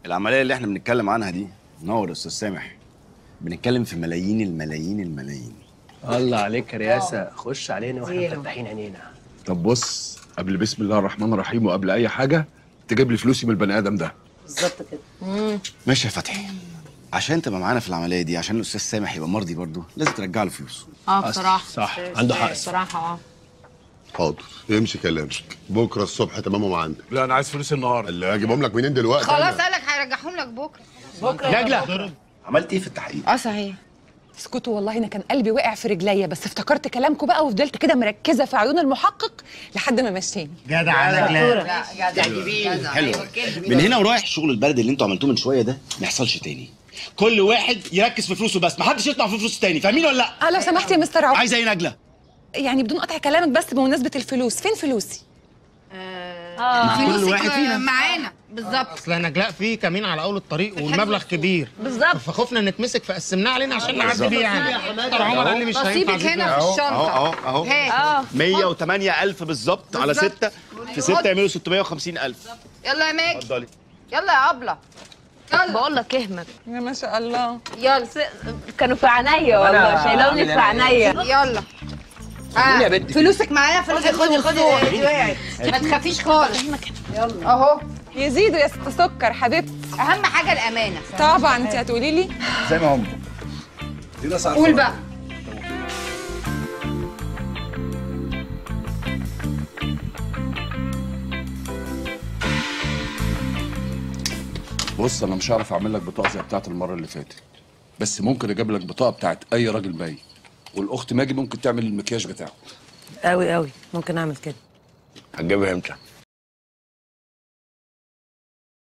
العمليه اللي احنا بنتكلم عنها دي نور يا استاذ سامح بنتكلم في ملايين الملايين الملايين الله عليك يا رياسه خش علينا واحنا مفتحين عينينا طب بص قبل بسم الله الرحمن الرحيم وقبل اي حاجه تجيب لي فلوسي من البني ادم ده بالظبط كده ماشي يا فتحي عشان تبقى معانا في العمليه دي عشان الاستاذ سامح يبقى مرضي برضه لازم ترجع له فلوسه اه بصراحه صح عنده حق بصراحه اه حاضر يمشي كلامك بكره الصبح تمامهم عندك لا انا عايز فلوس النهارده اللي هجيبهم لك منين دلوقتي خلاص قالك هيرجعهم لك بكره نجله عملت ايه في التحقيق اه صحيح اسكتوا والله انا كان قلبي وقع في رجليا بس افتكرت كلامكم بقى وفضلت كده مركزه في عيون المحقق لحد ما مشاني حلو من هنا ورايح الشغل البلدي اللي انتوا عملتوه من شويه ده ما يحصلش تاني كل واحد يركز في فلوسه بس ما حدش يطلع في فلوس تاني فاهمين ولا لا اه لو سمحت يا مستر عمر عايزه ايه نجله يعني بدون قطع كلامك بس بمناسبه الفلوس فين فلوسي كل واحد فينا معانا بالظبط اصل نجلاء في كمين على اول الطريق والمبلغ كبير بالظبط فخفنا نتمسك فقسمناه علينا عشان نعدي بيه يعني دكتور عمر قال لي مش هينفع نصيبك زيت هنا في اهو الشنطه اهو اهو هات 108000 بالظبط على بالظبط. 6 في 6 يعملوا 650000 يلا يا ماجد اتفضلي يلا يا ابله يلا بقول لك اهمك يا ما شاء الله يلا كانوا في عينيا والله شايلوني في عينيا يلا قول يا آه. بنتي. فلوسك معايا فلوسك خدي خدي ما تخافيش خالص يلا اهو يزيدوا يا ست سكر حبيبتي اهم حاجه الامانه طبعا انت هتقولي لي زي ما هم قول بقى بص انا مش هعرف اعمل لك بطاقه زي بتاعت المره اللي فاتت بس ممكن اجيب لك بطاقه بتاعت اي راجل باي والاخت ماجي ممكن تعمل المكياج بتاعه قوي قوي ممكن اعمل كده هتجيبها امتى؟